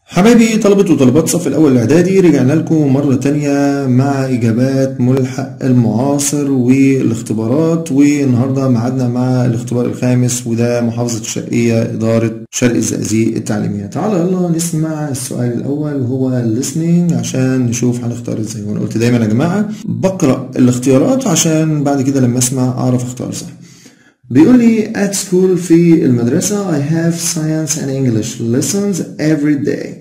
حبايبي طلبة وطالبات الصف الأول الإعدادي رجعنا لكم مرة تانية مع إجابات ملحق المعاصر والاختبارات والنهاردة معادنا مع الاختبار الخامس وده محافظة الشرقية إدارة شرق الزقازيق التعليمية تعالوا يلا نسمع السؤال الأول وهو listening عشان نشوف هنختار ازاي وأنا قلت دايما يا جماعة بقرأ الاختيارات عشان بعد كده لما أسمع أعرف أختار صح بيقول لي at school في المدرسة I have science and English lessons every day.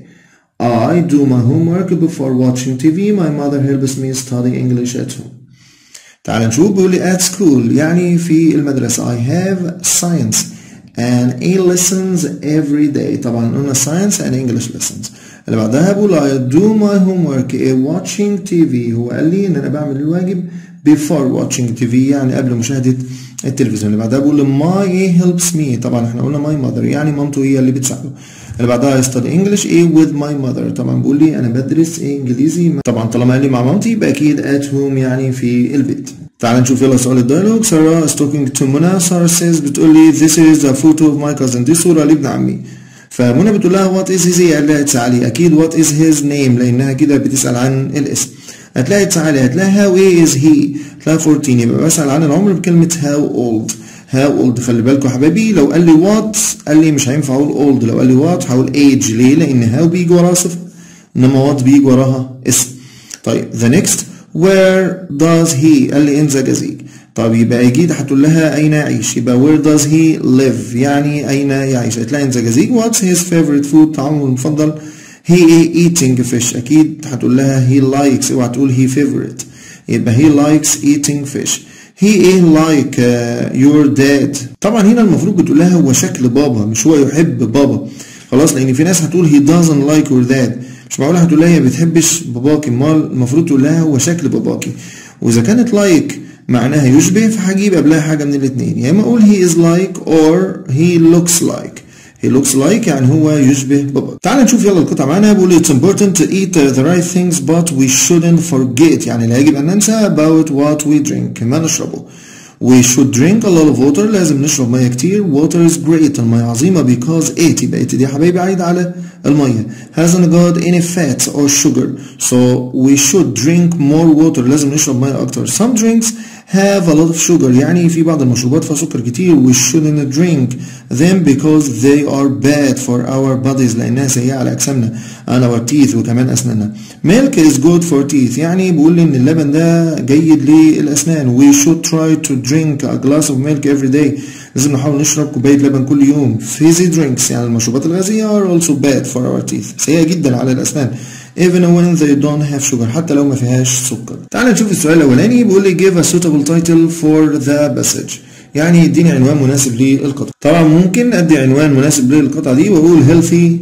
I do my homework before watching TV. My mother helps me study English at home. تعال نشوف بيقول لي at school يعني في المدرسة I have science and A lessons every day طبعا قلنا science and English lessons اللي بعدها بقول I do my homework watching TV هو قال لي ان انا بعمل الواجب before watching TV يعني قبل مشاهدة التلفزيون اللي بعدها بقول my A helps me طبعا احنا قلنا my mother يعني مامته هي اللي بتساعده اللي بعدها I study English A with my mother طبعا بقول لي انا بدرس إيه انجليزي طبعا طالما قال لي مع مامتي يبقى اكيد at home يعني في البيت تعال نشوف يلا سؤال الديالوج سارة is talking to منى سارة says بتقول لي this is a photo of my cousin دي صورة لابن عمي فمنى بتقول لها what is his قال لها تسألي اكيد what is his name لانها كده بتسأل عن الاسم هتلاقي تسألي هتلاقي how is he هتلاقي 14 يبقى بسأل عن العمر بكلمة how old how old خلي بالكم يا حبايبي لو قال لي what قال لي مش هينفع اقول old لو قال لي what هقول age ليه لان how بيجي وراها صفر انما what بيجي وراها اسم طيب the next where does he قال لي in زجازيج طب يبقى اكيد هتقول لها اين يعيش يبقى where does he live يعني اين يعيش هتلاقي in زجازيج what's his favorite food طعامه المفضل he eating fish اكيد هتقول لها he likes اوعى تقول he favorite يبقى he likes eating fish he is like uh, your dad طبعا هنا المفروض بتقول لها هو شكل بابا مش هو يحب بابا خلاص لان في ناس هتقول he doesn't like your dad مش معقول هتقول لها هي بتحبش باباكي امال المفروض تقول لها هو شكل باباكي واذا كانت like معناها يشبه فهجيب قبلها حاجه من الاثنين يا اما اقول he is like or he looks like he looks like يعني هو يشبه بابا تعال نشوف يلا القطعة معانا بيقول it's important to eat the right things but we shouldn't forget يعني لا يجب أن ننسى about what we drink ما نشربه we should drink a lot of water لازم نشرب مية كتير water is great المية عظيمة because it يبقى it دي حبايبي عايدة على المية hasn't got any fat or sugar so we should drink more water لازم نشرب مية أكتر some drinks have a lot of sugar يعني في بعض المشروبات فيها سكر كتير we shouldn't drink them because they are bad for our bodies لأنها سيئة على أجسامنا and our teeth وكمان أسناننا milk is good for teeth يعني بيقول لي إن اللبن ده جيد للأسنان we should try to drink a glass of milk every day لازم نحاول نشرب كوباية لبن كل يوم fizzy drinks يعني المشروبات الغازية are also bad for our teeth سيئة جدا على الأسنان even when they don't have sugar حتى لو ما فيهاش سكر تعال نشوف السؤال الأولاني بيقول لي give a suitable title for the passage يعني اديني عنوان مناسب للقطعة طبعا ممكن ادي عنوان مناسب للقطعة دي واقول healthy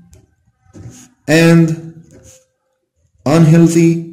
and unhealthy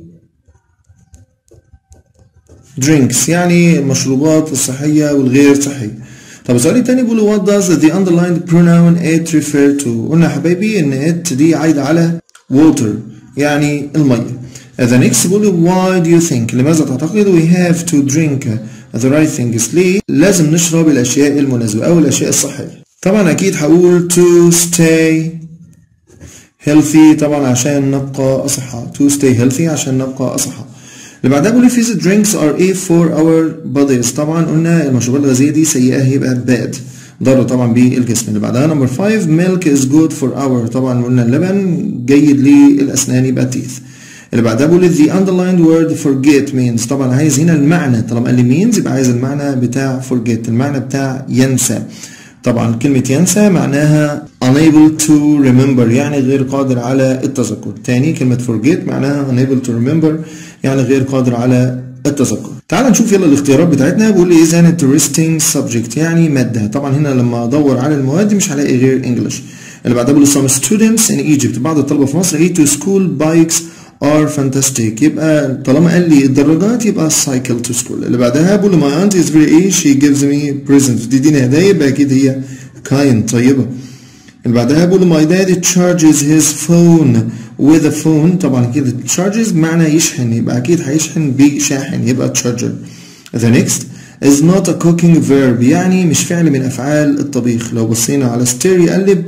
drinks يعني المشروبات الصحية والغير صحية طب السؤال التاني بيقول what does the underlined pronoun it refer to قلنا يا حبايبي ان it دي عايدة على water يعني المية the next بيقول why do you think لماذا تعتقد we have to drink the right things ليه لازم نشرب الأشياء المناسبة أو الأشياء الصحية طبعا أكيد هقول to stay healthy طبعا عشان نبقى أصحاء to stay healthy عشان نبقى أصحاء اللي بعدها بيقول fizzy drinks are a for our bodies طبعا قلنا المشروبات الغازية دي سيئة يبقى bad ضر طبعا بالجسم اللي بعدها نمبر 5 milk is good for our طبعا قلنا اللبن جيد للأسنان يبقى teeth اللي بعدها بقول the underlined word forget means طبعا عايز هنا المعنى طالما قال لي means يبقى عايز المعنى بتاع forget المعنى بتاع ينسى طبعا كلمة ينسى معناها unable to remember يعني غير قادر على التذكر تاني كلمة forget معناها unable to remember يعني غير قادر على التذكر تعال نشوف يلا الاختيارات بتاعتنا بيقول لي is an interesting subject يعني مادة طبعا هنا لما ادور على المواد مش هلاقي غير English اللي بعدها بيقول some students in Egypt بعض الطلبة في مصر eat to school bikes are fantastic يبقى طالما قال لي الدراجات يبقى cycle to school اللي بعدها بقول my aunt is very ill she gives me presents تديني هدايا يبقى اكيد هي kind طيبة اللي بعدها بقول my dad charges his phone with a phone طبعا كده charges معنى يشحن يبقى اكيد هيشحن بشاحن يبقى charger the next is not a cooking verb يعني مش فعل من افعال الطبيخ لو بصينا على stir يقلب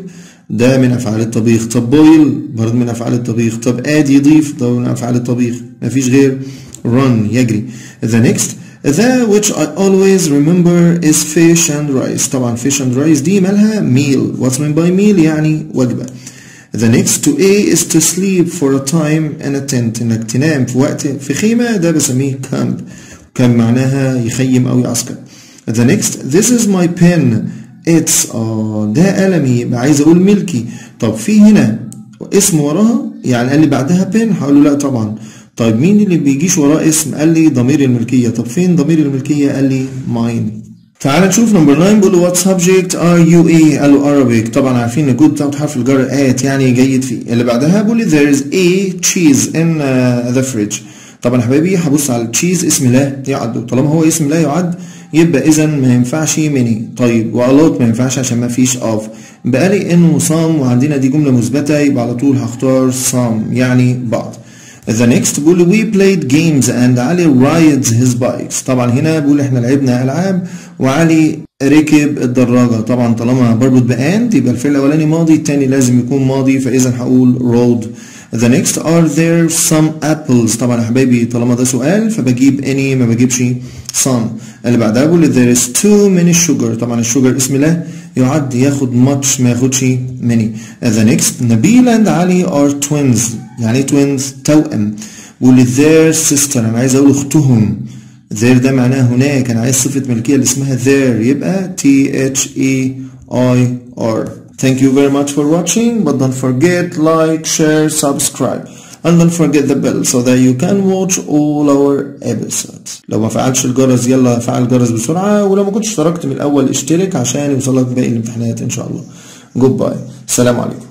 ده من أفعال الطبيخ طب بويل برضه من أفعال الطبيخ طب add يضيف ده من أفعال الطبيخ مفيش غير run يجري the next The which I always remember is fish and rice طبعا fish and rice دي مالها meal what's meant by meal يعني وجبة The next to A is to sleep for a time in a tent انك تنام في وقت في خيمة ده بسميه camp كان معناها يخيم او يعسكر The next this is my pen it's اه ده قلمي يبقى عايز اقول ملكي طب في هنا اسم وراها يعني قال لي بعدها pen هقول له لا طبعا طيب مين اللي بيجيش وراه اسم قال لي ضمير الملكية طب فين ضمير الملكية قال لي mine تعال نشوف نمبر 9 بيقول له what subject are you ايه قال له Arabic طبعا عارفين ان جود بتاعت حرف الجر آت يعني جيد فيه اللي بعدها بيقول لي there is a cheese in uh, the fridge طبعا يا حبايبي هبص على التشيز اسم لا يعد طالما هو اسم لا يعد يبقى اذا ما ينفعش مني طيب والوت ما ينفعش عشان ما فيش اوف بقى لي انه صام وعندنا دي جمله مثبته يبقى على طول هختار صام يعني بعض The next بيقول we played games and علي rides his bikes طبعا هنا بيقول احنا لعبنا العاب وعلي ركب الدراجة طبعا طالما بربط بأند يبقى الفعل الأولاني ماضي التاني لازم يكون ماضي فإذا هقول rode The next are there some apples طبعا يا حبايبي طالما ده سؤال فبجيب any ما بجيبش some اللي بعدها بقول there is too many sugar طبعا الشوجر اسم لا يعد ياخد much ما ياخدش many The next نبيل and علي are twins يعني twins توأم بقول their sister انا عايز اقول اختهم there ده معناه هناك انا عايز صفة ملكية اللي اسمها there يبقى T H E I R Thank you very much for watching but don't forget like share subscribe and don't forget the bell so that you can watch all our episodes لو ما فعلتش الجرس يلا فعل الجرس بسرعة ولو ما كنتش اشتركت من الأول اشترك عشان يوصلك باقي الامتحانات إن شاء الله Goodbye السلام عليكم